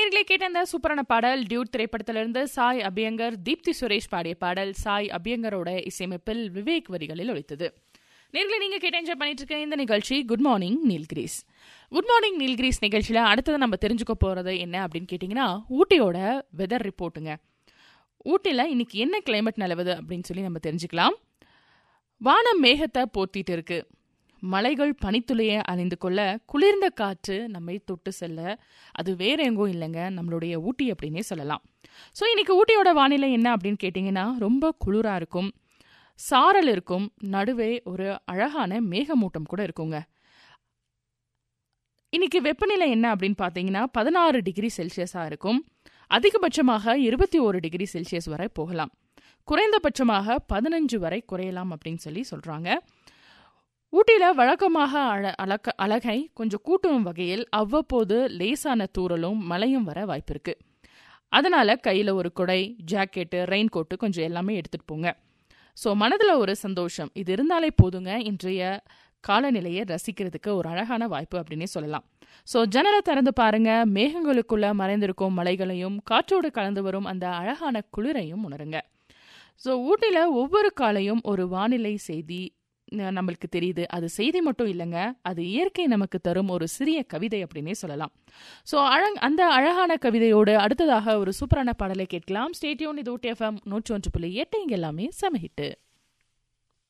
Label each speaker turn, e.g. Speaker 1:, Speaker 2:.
Speaker 1: நேர்களை கேட்ட அந்த சூப்பரான பாடல் டியூட் திரைப்படத்திலிருந்து சாய் அபியங்கர் தீப்தி சுரேஷ் பாடிய பாடல் சாய் அபியங்கரோட இசையமைப்பில் விவேக் வரிகளில் ஒலித்தது நேர்களை நீங்க கேட்டு என்ஜாய் பண்ணிட்டு இருக்க இந்த நிகழ்ச்சி good morning Nilgiris good morning Nilgiris நிகழ்ச்சியில அடுத்தது நம்ம தெரிஞ்சுக்க போறது என்ன அப்படின்னு கேட்டிங்கன்னா ஊட்டியோட வெதர் ரிப்போர்ட்டுங்க ஊட்டியில் இன்னைக்கு என்ன கிளைமேட் நிலவுது அப்படின்னு சொல்லி நம்ம தெரிஞ்சுக்கலாம் வானம் மேகத்தை போத்திட்டு இருக்கு மலைகள் பனித்துளியை அணிந்து கொள்ள குளிர்ந்த காற்று நம்மை தொட்டு செல்ல அது வேற எங்கும் இல்லைங்க நம்மளுடைய ஊட்டி அப்படின்னே சொல்லலாம் ஸோ இன்னைக்கு ஊட்டியோட வானிலை என்ன அப்படின்னு கேட்டிங்கன்னா ரொம்ப குளிராக இருக்கும் சாரல் இருக்கும் நடுவே ஒரு அழகான மேகமூட்டம் கூட இருக்குங்க இன்னைக்கு வெப்பநிலை என்ன அப்படின்னு பார்த்தீங்கன்னா பதினாறு டிகிரி செல்சியஸாக இருக்கும் அதிகபட்சமாக இருபத்தி ஒரு டிகிரி செல்சியஸ் வரை போகலாம் குறைந்தபட்சமாக பதினஞ்சு வரை குறையலாம் அப்படின்னு சொல்லி சொல்கிறாங்க ஊட்டியில் வழக்கமாக அழ அழக அழகை கொஞ்சம் கூட்டும் வகையில் அவ்வப்போது லேசான தூறலும் மழையும் வர வாய்ப்பு இருக்கு அதனால கையில் ஒரு குடை ஜாக்கெட்டு ரெயின் கோட்டு கொஞ்சம் எல்லாமே எடுத்துட்டு போங்க ஸோ மனதில் ஒரு சந்தோஷம் இது இருந்தாலே போதுங்க இன்றைய காலநிலையை ரசிக்கிறதுக்கு ஒரு அழகான வாய்ப்பு அப்படின்னே சொல்லலாம் ஸோ ஜன்னலை திறந்து பாருங்க மேகங்களுக்குள்ள மறைந்திருக்கும் மலைகளையும் காற்றோடு கலந்து வரும் அந்த அழகான குளிரையும் உணருங்க ஸோ ஊட்டியில் ஒவ்வொரு காலையும் ஒரு வானிலை செய்தி ந- நம்மளுக்கு தெரியுது அது செய்தி மட்டும் இல்லைங்க அது இயற்கை நமக்கு தரும் ஒரு சிறிய கவிதை அப்படின்னே சொல்லலாம் ஸோ அழங் அந்த அழகான கவிதையோடு அடுத்ததாக ஒரு சூப்பரான பாடலை கேட்கலாம் ஸ்டேட்யூன் இது ஊட்டி எஃப்எம் நூற்றி ஒன்று புள்ளி எட்டு இங்க எல்லாமே சமஹிட்டு